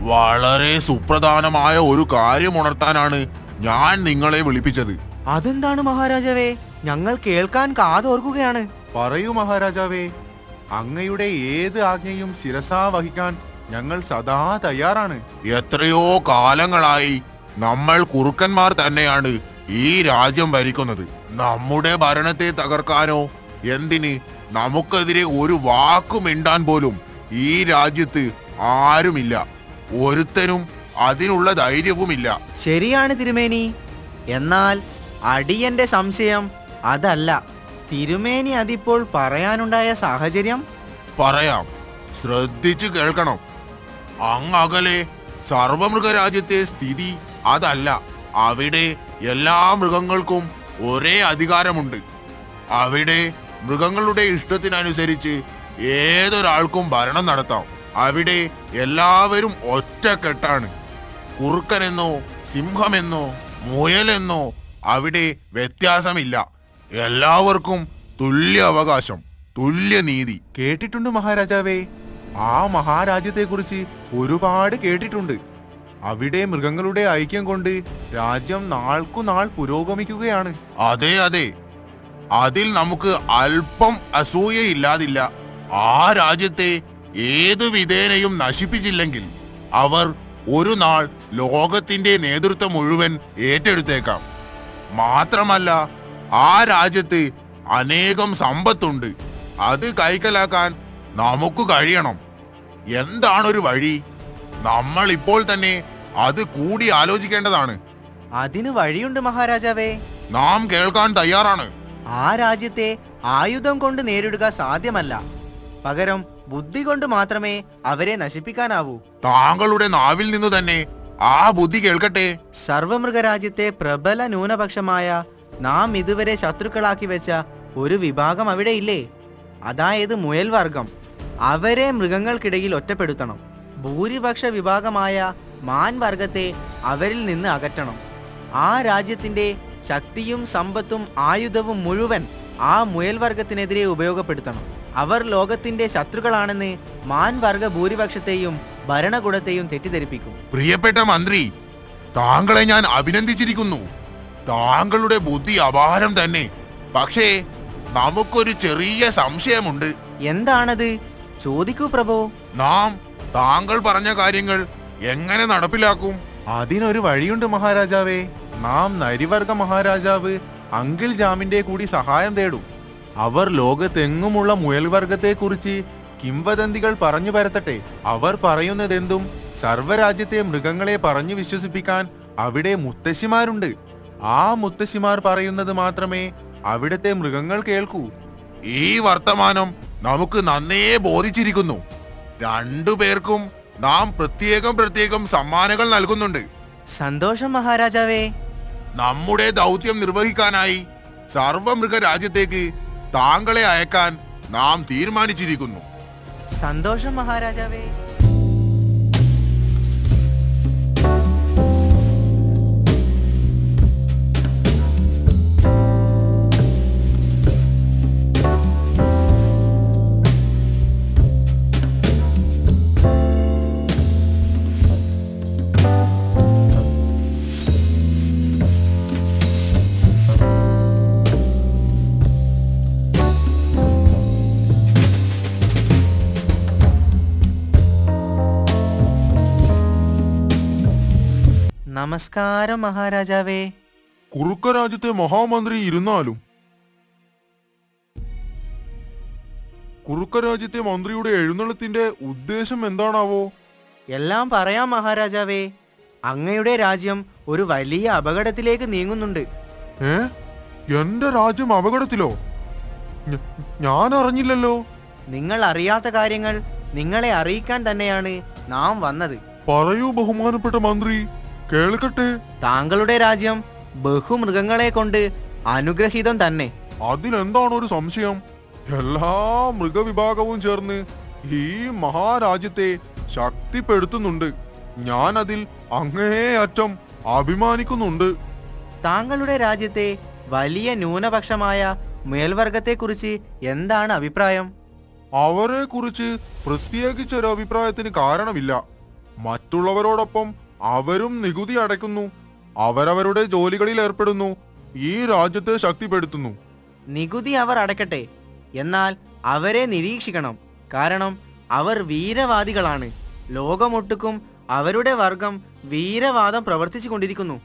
വളരെ സുപ്രധാനമായ ഒരു കാര്യം ഉണർത്താനാണ് ഞാൻ നിങ്ങളെ വിളിപ്പിച്ചത് അതെന്താണ് മഹാരാജാവേ ഞങ്ങൾ കേൾക്കാൻ കാതോർക്കുകയാണ് പറയൂ മഹാരാജാവേ അങ്ങയുടെ ഏത് ആജ്ഞയും ശിരസാ വഹിക്കാൻ ഞങ്ങൾ സദാ തയ്യാറാണ് എത്രയോ കാലങ്ങളായി നമ്മൾ കുറുക്കന്മാർ തന്നെയാണ് ഈ രാജ്യം ഭരിക്കുന്നത് നമ്മുടെ ഭരണത്തെ തകർക്കാനോ എന്തിന് നമുക്കെതിരെ ഒരു വാക്കു മിണ്ടാൻ പോലും ഈ രാജ്യത്ത് ആരുമില്ല ഒരുത്തനും അതിനുള്ള ധൈര്യവുമില്ല ശരിയാണ് തിരുമേനി എന്നാൽ അടിയന്റെ സംശയം അതല്ല തിരുമേനി അതിപ്പോൾ പറയാനുണ്ടായ സാഹചര്യം പറയാം ശ്രദ്ധിച്ചു കേൾക്കണം അങ്ങകലെ സർവമൃഗരാജ്യത്തെ സ്ഥിതി അതല്ല അവിടെ എല്ലാ മൃഗങ്ങൾക്കും ഒരേ അധികാരമുണ്ട് അവിടെ മൃഗങ്ങളുടെ ഇഷ്ടത്തിനനുസരിച്ച് ഏതൊരാൾക്കും ഭരണം നടത്താം അവിടെ എല്ലാവരും ഒറ്റക്കെട്ടാണ് കുറുക്കനെന്നോ സിംഹമെന്നോ മുയലെന്നോ അവിടെ വ്യത്യാസമില്ല എല്ലാവർക്കും തുല്യ അവകാശം തുല്യനീതി കേട്ടിട്ടുണ്ട് മഹാരാജാവേ ആ മഹാരാജ്യത്തെക്കുറിച്ച് ഒരുപാട് കേട്ടിട്ടുണ്ട് അവിടെ മൃഗങ്ങളുടെ ഐക്യം കൊണ്ട് രാജ്യം നാൾക്കുനാൾ പുരോഗമിക്കുകയാണ് അതെ അതെ അതിൽ നമുക്ക് അല്പം അസൂയയില്ലാതില്ല ആ രാജ്യത്തെ ഏത് വിധേനയും നശിപ്പിച്ചില്ലെങ്കിൽ അവർ ഒരു നാൾ ലോകത്തിന്റെ നേതൃത്വം മുഴുവൻ ഏറ്റെടുത്തേക്കാം മാത്രമല്ല ആ രാജ്യത്ത് അനേകം സമ്പത്തുണ്ട് അത് കൈക്കലാക്കാൻ നമുക്ക് കഴിയണം എന്താണൊരു വഴി നമ്മൾ ഇപ്പോൾ തന്നെ അത് കൂടി ആലോചിക്കേണ്ടതാണ് അതിന് വഴിയുണ്ട് മഹാരാജാവേ നാം കേൾക്കാൻ തയ്യാറാണ് ആ രാജ്യത്തെ ആയുധം കൊണ്ട് നേരിടുക സാധ്യമല്ല പകരം ബുദ്ധി കൊണ്ട് മാത്രമേ അവരെ നശിപ്പിക്കാനാവൂ താങ്കളുടെ നാവിൽ നിന്ന് തന്നെ ആ ബുദ്ധി കേൾക്കട്ടെ സർവമൃഗരാജ്യത്തെ പ്രബല ന്യൂനപക്ഷമായ നാം ഇതുവരെ ശത്രുക്കളാക്കി വെച്ച ഒരു വിഭാഗം അവിടെ ഇല്ലേ അതായത് മുയൽ വർഗം അവരെ മൃഗങ്ങൾക്കിടയിൽ ഒറ്റപ്പെടുത്തണം ഭൂരിപക്ഷ വിഭാഗമായ മാൻ വർഗത്തെ അവരിൽ നിന്ന് അകറ്റണം ആ രാജ്യത്തിന്റെ ശക്തിയും സമ്പത്തും ആയുധവും മുഴുവൻ ആ മുയൽ വർഗത്തിനെതിരെ ഉപയോഗപ്പെടുത്തണം അവർ ലോകത്തിന്റെ ശത്രുക്കളാണെന്ന് മാൻ വർഗ ഭൂരിപക്ഷത്തെയും ഭരണകൂടത്തെയും തെറ്റിദ്ധരിപ്പിക്കും പ്രിയപ്പെട്ട മന്ത്രി താങ്കളെ ഞാൻ അഭിനന്ദിച്ചിരിക്കുന്നു താങ്കളുടെ ബുദ്ധി അപാരം തന്നെ പക്ഷേ നമുക്കൊരു ചെറിയ സംശയമുണ്ട് എന്താണത് ചോദിക്കൂ പ്രഭു നാം താങ്കൾ പറഞ്ഞ കാര്യങ്ങൾ എങ്ങനെ നടപ്പിലാക്കും അതിനൊരു വഴിയുണ്ട് മഹാരാജാവേ നാം നരിവർഗ മഹാരാജാവ് അങ്കിൾ ജാമിന്റെ കൂടി സഹായം തേടും അവർ ലോകത്തെങ്ങുമുള്ള മുയൽവർഗത്തെക്കുറിച്ച് കിംവദന്തികൾ പറഞ്ഞു പരത്തട്ടെ അവർ പറയുന്നതെന്തും സർവ്വരാജ്യത്തെ മൃഗങ്ങളെ പറഞ്ഞു വിശ്വസിപ്പിക്കാൻ അവിടെ മുത്തശ്ശിമാരുണ്ട് ആ മുത്തശ്ശിമാർ പറയുന്നത് മാത്രമേ അവിടുത്തെ മൃഗങ്ങൾ കേൾക്കൂ ഈ വർത്തമാനം നമുക്ക് നന്നേ ബോധിച്ചിരിക്കുന്നു രണ്ടു പേർക്കും നാം പ്രത്യേകം പ്രത്യേകം സമ്മാനങ്ങൾ നൽകുന്നുണ്ട് സന്തോഷം മഹാരാജാവേ നമ്മുടെ ദൗത്യം നിർവഹിക്കാനായി സർവമൃഗ രാജ്യത്തേക്ക് താങ്കളെ അയക്കാൻ നാം തീരുമാനിച്ചിരിക്കുന്നു സന്തോഷം മഹാരാജാവേ നമസ്കാരം മഹാരാജാവേ കുറുക്ക രാജ്യത്തെ മഹാമന്ത്രി ഇരുന്നാലും കുറുക്ക രാജ്യത്തെ മന്ത്രിയുടെ എഴുന്നള്ളത്തിന്റെ ഉദ്ദേശം എന്താണാവോ എല്ലാം പറയാം മഹാരാജാവേ അങ്ങയുടെ രാജ്യം ഒരു വലിയ അപകടത്തിലേക്ക് നീങ്ങുന്നുണ്ട് ഏ എന്റെ രാജ്യം അപകടത്തിലോ ഞ- ഞാൻ അറിഞ്ഞില്ലല്ലോ നിങ്ങൾ അറിയാത്ത കാര്യങ്ങൾ നിങ്ങളെ അറിയിക്കാൻ തന്നെയാണ് നാം വന്നത് പറയൂ ബഹുമാനപ്പെട്ട മന്ത്രി കേൾക്കട്ടെ താങ്കളുടെ രാജ്യം ബഹുമൃഗങ്ങളെ കൊണ്ട് അനുഗ്രഹീതം തന്നെ അതിലെന്താണ് ഒരു സംശയം എല്ലാ മൃഗവിഭാഗവും ചേർന്ന് ഈ മഹാരാജ്യത്തെ ശക്തിപ്പെടുത്തുന്നുണ്ട് ഞാൻ അതിൽ അങ്ങേയറ്റം അഭിമാനിക്കുന്നുണ്ട് താങ്കളുടെ രാജ്യത്തെ വലിയ ന്യൂനപക്ഷമായ മേൽവർഗത്തെക്കുറിച്ച് എന്താണ് അഭിപ്രായം അവരെ കുറിച്ച് പ്രത്യേകിച്ചൊരു അഭിപ്രായത്തിന് കാരണമില്ല മറ്റുള്ളവരോടൊപ്പം അവരും നികുതി അടയ്ക്കുന്നു അവരവരുടെ ജോലികളിൽ ഏർപ്പെടുന്നു ഈ രാജ്യത്തെ ശക്തിപ്പെടുത്തുന്നു നികുതി അവർ അടയ്ക്കട്ടെ എന്നാൽ അവരെ നിരീക്ഷിക്കണം കാരണം അവർ വീരവാദികളാണ് ലോകമൊട്ടുക്കും അവരുടെ വർഗം വീരവാദം പ്രവർത്തിച്ചു കൊണ്ടിരിക്കുന്നു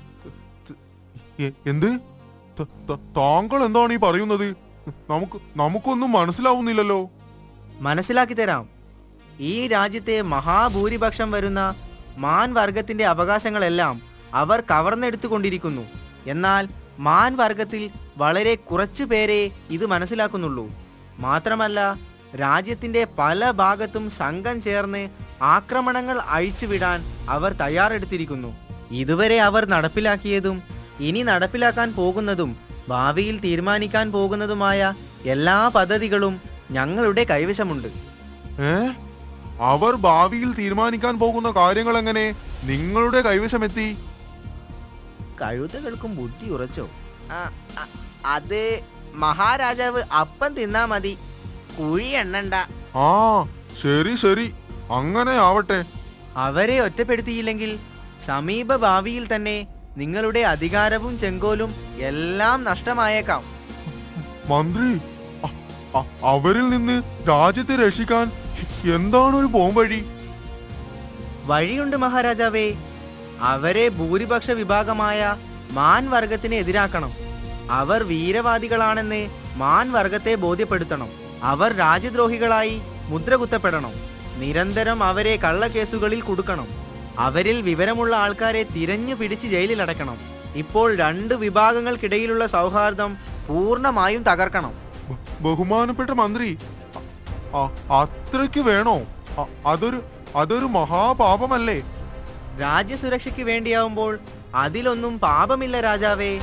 എ- എന്ത് ത- ത- താങ്കൾ എന്താണ് ഈ പറയുന്നത് നമുക്ക് നമുക്കൊന്നും മനസ്സിലാവുന്നില്ലല്ലോ മനസ്സിലാക്കി തരാം ഈ രാജ്യത്തെ മഹാഭൂരിപക്ഷം വരുന്ന മാൻ വർഗത്തിന്റെ അവകാശങ്ങളെല്ലാം അവർ കവർന്നെടുത്തുകൊണ്ടിരിക്കുന്നു എന്നാൽ മാൻ വർഗത്തിൽ വളരെ കുറച്ചു പേരെ ഇത് മനസ്സിലാക്കുന്നുള്ളൂ മാത്രമല്ല രാജ്യത്തിന്റെ പല ഭാഗത്തും സംഘം ചേർന്ന് ആക്രമണങ്ങൾ അഴിച്ചുവിടാൻ അവർ തയ്യാറെടുത്തിരിക്കുന്നു ഇതുവരെ അവർ നടപ്പിലാക്കിയതും ഇനി നടപ്പിലാക്കാൻ പോകുന്നതും ഭാവിയിൽ തീരുമാനിക്കാൻ പോകുന്നതുമായ എല്ലാ പദ്ധതികളും ഞങ്ങളുടെ കൈവശമുണ്ട് ഏ അവർ ഭാവിയിൽ തീരുമാനിക്കാൻ പോകുന്ന കാര്യങ്ങൾ എങ്ങനെ നിങ്ങളുടെ കൈവശമെത്തി കഴുതകൾക്കും ബുദ്ധി ഉറച്ചോ ആ, അ- അത് മഹാരാജാവ് അപ്പം തിന്നാ മതി കുഴി എണ്ണണ്ട ആ ശരി ശരി അങ്ങനെ ആവട്ടെ അവരെ ഒറ്റപ്പെടുത്തിയില്ലെങ്കിൽ സമീപ ഭാവിയിൽ തന്നെ നിങ്ങളുടെ അധികാരവും ചെങ്കോലും എല്ലാം നഷ്ടമായേക്കാം മന്ത്രി അ- അ- അവരിൽ നിന്ന് രാജ്യത്തെ രക്ഷിക്കാൻ എന്താണ് ഒരു പോംവഴി വഴിയുണ്ട് മഹാരാജാവേ അവരെ ഭൂരിപക്ഷ വിഭാഗമായ മാൻ വർഗത്തിന് എതിരാക്കണം അവർ വീരവാദികളാണെന്ന് മാൻ വർഗത്തെ ബോധ്യപ്പെടുത്തണം അവർ രാജ്യദ്രോഹികളായി മുദ്ര കുത്തപ്പെടണം നിരന്തരം അവരെ കള്ളക്കേസുകളിൽ കുടുക്കണം അവരിൽ വിവരമുള്ള ആൾക്കാരെ തിരഞ്ഞു പിടിച്ച് ജയിലിലടക്കണം ഇപ്പോൾ രണ്ട് വിഭാഗങ്ങൾക്കിടയിലുള്ള സൗഹാർദ്ദം പൂർണ്ണമായും തകർക്കണം ബ- ബഹുമാനപ്പെട്ട മന്ത്രി അ- അ- അത്രയ്ക്ക് വേണോ അ- അതൊരു അതൊരു മഹാപാപമല്ലേ രാജ്യസുരക്ഷയ്ക്ക് വേണ്ടിയാവുമ്പോൾ അതിലൊന്നും പാപമില്ല രാജാവേ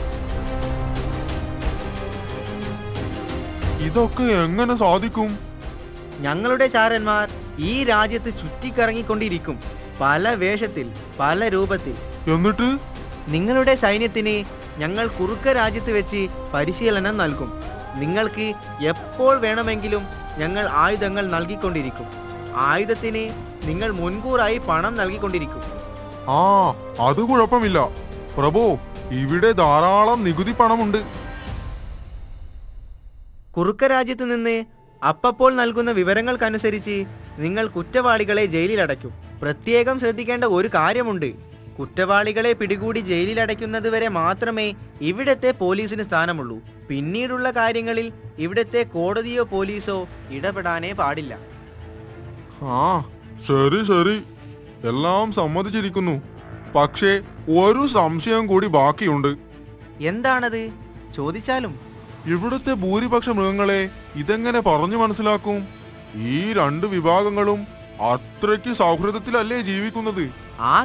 ഇതൊക്കെ എങ്ങനെ സാധിക്കും ഞങ്ങളുടെ ചാരന്മാർ ഈ രാജ്യത്ത് ചുറ്റിക്കറങ്ങിക്കൊണ്ടിരിക്കും പല വേഷത്തിൽ പല രൂപത്തിൽ എന്നിട്ട് നിങ്ങളുടെ സൈന്യത്തിന് ഞങ്ങൾ കുറുക്ക രാജ്യത്ത് വെച്ച് പരിശീലനം നൽകും നിങ്ങൾക്ക് എപ്പോൾ വേണമെങ്കിലും ഞങ്ങൾ ആയുധങ്ങൾ നൽകിക്കൊണ്ടിരിക്കും ആയുധത്തിന് നിങ്ങൾ മുൻകൂറായി പണം നൽകിക്കൊണ്ടിരിക്കും ആ അത് കുഴപ്പമില്ല പ്രഭു ഇവിടെ ധാരാളം നികുതി പണമുണ്ട് കുറുക്ക രാജ്യത്ത് നിന്ന് അപ്പപ്പോൾ നൽകുന്ന വിവരങ്ങൾക്കനുസരിച്ച് നിങ്ങൾ കുറ്റവാളികളെ ജയിലിലടയ്ക്കും പ്രത്യേകം ശ്രദ്ധിക്കേണ്ട ഒരു കാര്യമുണ്ട് കുറ്റവാളികളെ പിടികൂടി ജയിലിലടയ്ക്കുന്നത് വരെ മാത്രമേ ഇവിടത്തെ പോലീസിന് സ്ഥാനമുള്ളൂ പിന്നീടുള്ള കാര്യങ്ങളിൽ ഇവിടത്തെ കോടതിയോ പോലീസോ ഇടപെടാനേ പാടില്ല ആ ശരി ശരി എല്ലാം സമ്മതിച്ചിരിക്കുന്നു പക്ഷേ ഒരു സംശയം കൂടി ബാക്കിയുണ്ട് എന്താണത് ചോദിച്ചാലും ഇവിടുത്തെ ഭൂരിപക്ഷ മൃഗങ്ങളെ ഇതെങ്ങനെ പറഞ്ഞു മനസ്സിലാക്കും ഈ രണ്ട് വിഭാഗങ്ങളും അത്രയ്ക്ക് സൗഹൃദത്തിലല്ലേ ജീവിക്കുന്നത് ആ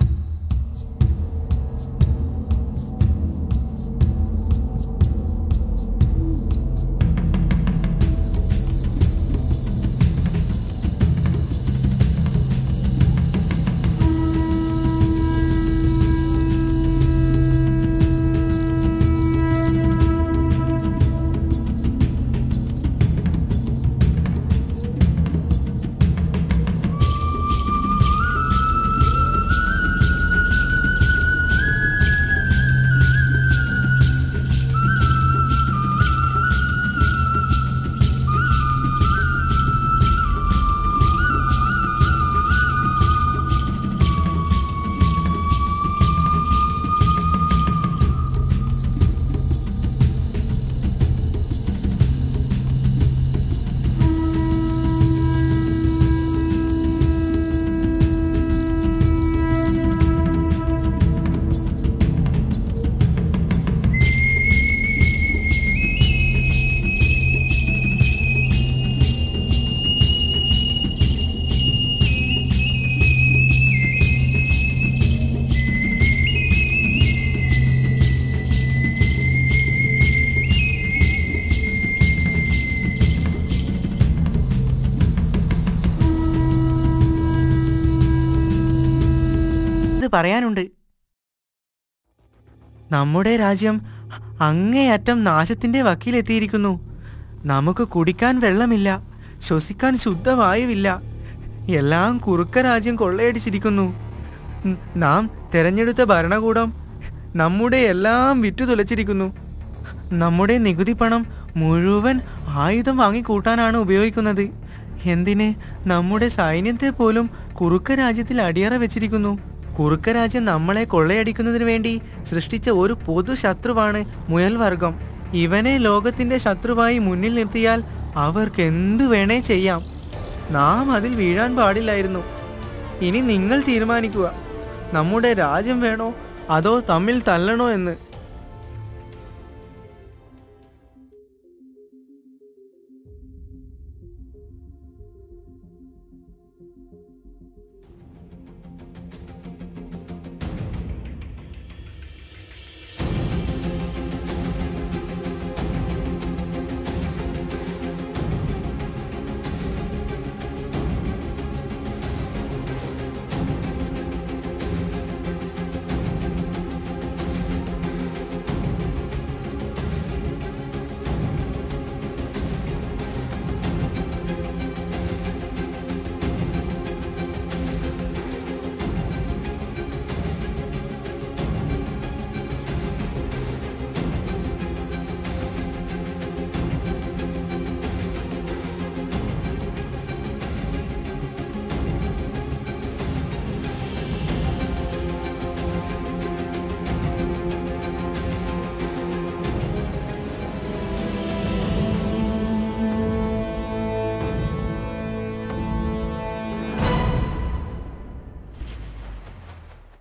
ഇത് പറയാനുണ്ട് നമ്മുടെ രാജ്യം അങ്ങേയറ്റം നാശത്തിന്റെ വക്കീലെത്തിയിരിക്കുന്നു നമുക്ക് കുടിക്കാൻ വെള്ളമില്ല ശ്വസിക്കാൻ ശുദ്ധവായുവില്ല എല്ലാം കുറുക്ക രാജ്യം കൊള്ളയടിച്ചിരിക്കുന്നു ഉം, നാം തെരഞ്ഞെടുത്ത ഭരണകൂടം നമ്മുടെ എല്ലാം വിറ്റു തുലച്ചിരിക്കുന്നു നമ്മുടെ നികുതി പണം മുഴുവൻ ആയുധം വാങ്ങിക്കൂട്ടാനാണ് ഉപയോഗിക്കുന്നത് എന്തിന് നമ്മുടെ സൈന്യത്തെ പോലും കുറുക്ക രാജ്യത്തിൽ അടിയറ വെച്ചിരിക്കുന്നു കുറുക്ക രാജ്യം നമ്മളെ കൊള്ളയടിക്കുന്നതിന് വേണ്ടി സൃഷ്ടിച്ച ഒരു പൊതു ശത്രുവാണ് മുയൽ വർഗം ഇവനെ ലോകത്തിന്റെ ശത്രുവായി മുന്നിൽ നിർത്തിയാൽ അവർക്ക് എന്തു വേണേ ചെയ്യാം നാം അതിൽ വീഴാൻ പാടില്ലായിരുന്നു ഇനി നിങ്ങൾ തീരുമാനിക്കുക നമ്മുടെ രാജ്യം വേണോ അതോ തമ്മിൽ തല്ലണോ എന്ന്